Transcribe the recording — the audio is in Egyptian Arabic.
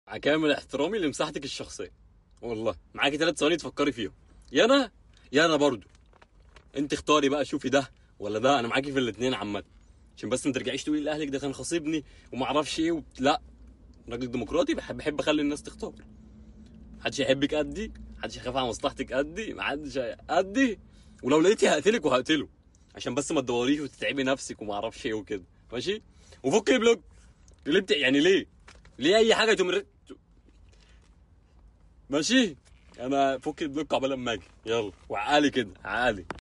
مع كامل احترامي لمساحتك الشخصيه والله معاكي ثلاث ثواني تفكري فيهم يا انا يا انا برضو انت اختاري بقى شوفي ده ولا ده انا معاكي في الاثنين عامه عشان بس ما ترجعيش تقولي لاهلك ده كان خصيبني وما اعرفش ايه و... لا راجل ديمقراطي بحب بحب اخلي الناس تختار محدش يحبك قدي محدش يخاف على مصلحتك قدي محدش قدي ولو لقيتي هقتلك وهقتله عشان بس ما تدوريش وتتعبي نفسك وما اعرفش ايه وكده ماشي وفك البلوك ليه بت... يعني ليه ليه اي حاجه تقوم ر- ماشي انا فك البلوك قبل ما اجي يلا وعقالي كده عقالي